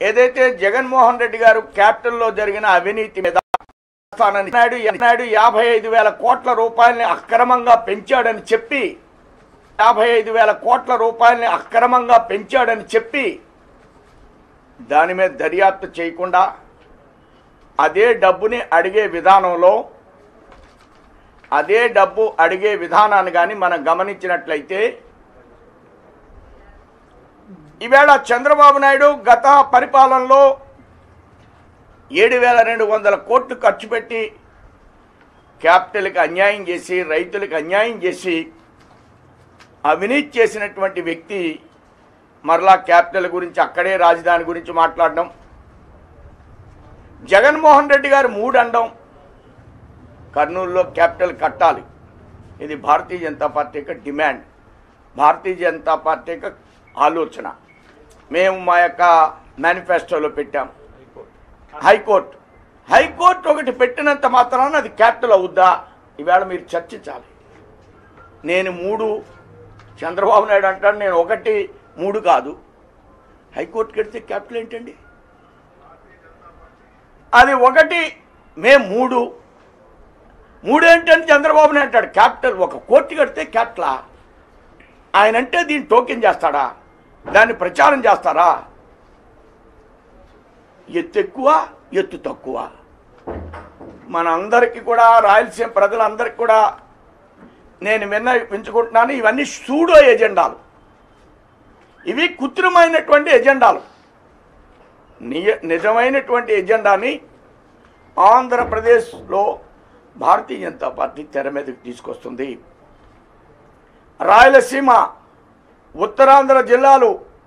ఏదైతే జగన్మోహన్ రెడ్డి గారు క్యాపిటల్లో జరిగిన అవినీతి మీద స్థానాన్ని నాయుడు నాయుడు యాభై ఐదు వేల కోట్ల రూపాయలని అక్రమంగా పెంచాడని చెప్పి యాభై ఐదు వేల కోట్ల రూపాయలని అక్రమంగా పెంచాడని చెప్పి దాని మీద దర్యాప్తు చేయకుండా అదే డబ్బుని అడిగే విధానంలో అదే డబ్బు అడిగే విధానాన్ని కానీ మనం గమనించినట్లయితే ఈవేళ చంద్రబాబు నాయుడు గత పరిపాలనలో ఏడు వేల రెండు వందల కోట్లు ఖర్చు పెట్టి క్యాపిటల్కి అన్యాయం చేసి రైతులకు అన్యాయం చేసి అవినీతి చేసినటువంటి వ్యక్తి మరలా క్యాపిటల్ గురించి అక్కడే రాజధాని గురించి మాట్లాడడం జగన్మోహన్ రెడ్డి గారు మూడు అండం కర్నూలులో క్యాపిటల్ కట్టాలి ఇది భారతీయ జనతా పార్టీ యొక్క డిమాండ్ భారతీయ జనతా పార్టీ యొక్క ఆలోచన మేము మా యొక్క మేనిఫెస్టోలో పెట్టాం హైకోర్టు హైకోర్టు ఒకటి పెట్టినంత మాత్రాన అది క్యాపిటల్ అవుద్దా ఈవేళ మీరు చర్చించాలి నేను మూడు చంద్రబాబు నాయుడు అంటాడు నేను ఒకటి మూడు కాదు హైకోర్టుకి వెడితే క్యాపిటల్ ఏంటండి అది ఒకటి మేము మూడు మూడు ఏంటని చంద్రబాబు నాయుడు అంటాడు క్యాపిటల్ ఒక కోర్టు కడితే క్యాపిటలా ఆయన అంటే దీన్ని టోకెన్ చేస్తాడా దాన్ని ప్రచారం చేస్తారా ఎత్తు ఎక్కువ ఎత్తు తక్కువ మన అందరికీ కూడా రాయలసీమ ప్రజలందరికీ కూడా నేను విన్నవించుకుంటున్నాను ఇవన్నీ సూడో ఎజెండాలు ఇవి కృత్రిమైనటువంటి ఎజెండాలు నిజ నిజమైనటువంటి ఎజెండాని ఆంధ్రప్రదేశ్లో భారతీయ జనతా పార్టీ తెర మీదకి తీసుకొస్తుంది రాయలసీమ ఉత్తరాంధ్ర జిల్లాలు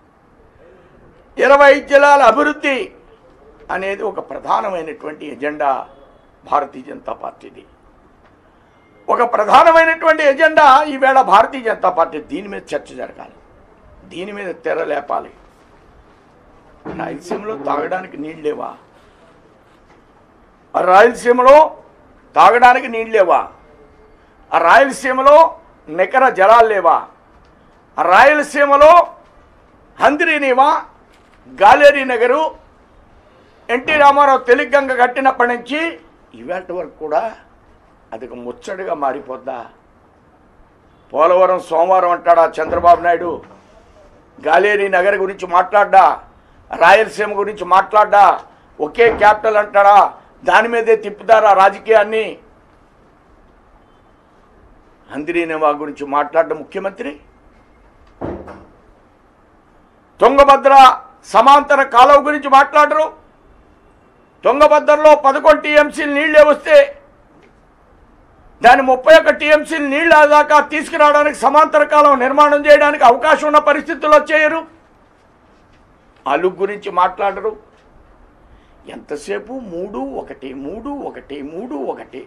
ఇరవై జిల్లాల అభివృద్ధి అనేది ఒక ప్రధానమైనటువంటి ఎజెండా భారతీయ జనతా పార్టీది ఒక ప్రధానమైనటువంటి ఎజెండా ఈవేళ భారతీయ జనతా పార్టీ దీని మీద చర్చ జరగాలి దీని మీద తెర లేపాలి రాయలసీమలో తాగడానికి నీళ్ళు లేవా ఆ రాయలసీమలో తాగడానికి నీళ్ళు లేవా ఆ రాయలసీమలో నికర జలాలు లేవా ఆ రాయలసీమలో హంద్రీనివా గాలేరి నగరు ఎన్టీ రామారావు తెలుగంగ కట్టినప్పటి నుంచి ఇవాటి వరకు కూడా అది ఒక ముచ్చటగా మారిపోద్దా పోలవరం సోమవారం అంటాడా చంద్రబాబు నాయుడు గాలేరి నగర్ గురించి మాట్లాడ్డా రాయలసీమ గురించి మాట్లాడ్డా ఒకే క్యాపిటల్ అంటాడా దాని మీదే తిప్పుతారా రాజకీయాన్ని హంద్రీనివా గురించి మాట్లాడ్డ ముఖ్యమంత్రి తుంగభద్ర సమాంతర కాలువ గురించి మాట్లాడరు తుంగభద్రలో పదకొండు టీఎంసీలు నీళ్ళే వస్తే దాని ముప్పై ఒక్క టీఎంసీలు నీళ్ళ దాకా తీసుకురావడానికి సమాంతర కాలం నిర్మాణం చేయడానికి అవకాశం ఉన్న పరిస్థితుల్లో చేయరు అలుగు గురించి మాట్లాడరు ఎంతసేపు మూడు ఒకటి మూడు ఒకటి మూడు ఒకటి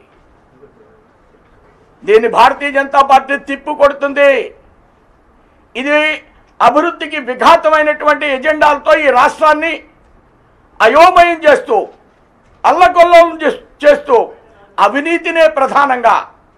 దీన్ని భారతీయ జనతా పార్టీ తిప్పు కొడుతుంది ఇది అభివృద్ధికి విఘాతమైనటువంటి ఎజెండాలతో ఈ రాష్ట్రాన్ని అయోమయం చేస్తూ అల్లకొల్లోలం చేస్- చేస్తూ అవినీతినే ప్రధానంగా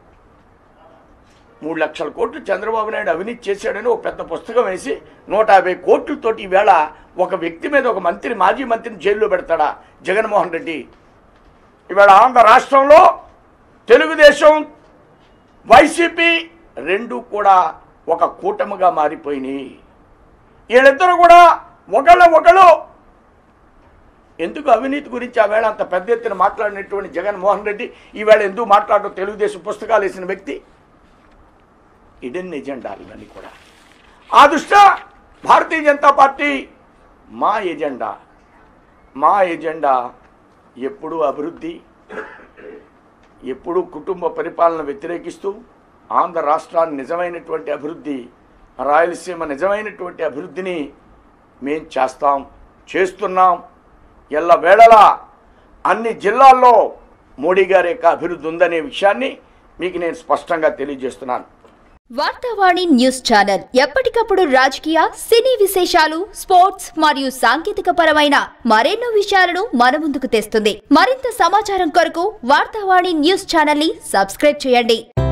మూడు లక్షల కోట్లు చంద్రబాబు నాయుడు అవినీతి చేశాడని ఒక పెద్ద పుస్తకం వేసి నూట యాభై కోట్లతోటి ఈవేళ ఒక వ్యక్తి మీద ఒక మంత్రి మాజీ మంత్రిని జైల్లో పెడతాడా జగన్మోహన్ రెడ్డి ఈవేళ ఆంధ్ర రాష్ట్రంలో తెలుగుదేశం వైసీపీ రెండు కూడా ఒక కూటమిగా మారిపోయినాయి వీళ్ళిద్దరూ కూడా ఒకళ్ళ ఒకళ్ళు ఎందుకు అవినీతి గురించి ఆ వేళ అంత పెద్ద ఎత్తున మాట్లాడినటువంటి జగన్మోహన్ రెడ్డి ఈవేళ ఎందుకు మాట్లాడటం తెలుగుదేశం పుస్తకాలు వేసిన వ్యక్తి ఇడెన్ ఎజెండాలు ఇవన్నీ కూడా ఆ దృష్ట్యా భారతీయ జనతా పార్టీ మా ఎజెండా మా ఎజెండా ఎప్పుడూ అభివృద్ధి ఎప్పుడూ కుటుంబ పరిపాలన వ్యతిరేకిస్తూ ఆంధ్ర రాష్ట్రాన్ని నిజమైనటువంటి అభివృద్ధి రాయలసీమ నిజమైనటువంటి అభివృద్ధిని మేం చేస్తాం చేస్తున్నాం ఎల్ల వేళలా అన్ని జిల్లాల్లో మోడీ గారి యొక్క అభివృద్ధి ఉందనే విషయాన్ని మీకు నేను స్పష్టంగా తెలియజేస్తున్నాను వార్తావాణి న్యూస్ ఛానల్ ఎప్పటికప్పుడు రాజకీయ సినీ విశేషాలు స్పోర్ట్స్ మరియు సాంకేతిక పరమైన మరెన్నో విషయాలను మన ముందుకు తెస్తుంది మరింత సమాచారం కొరకు వార్తావాణి న్యూస్ ఛానల్ ని సబ్స్క్రైబ్ చేయండి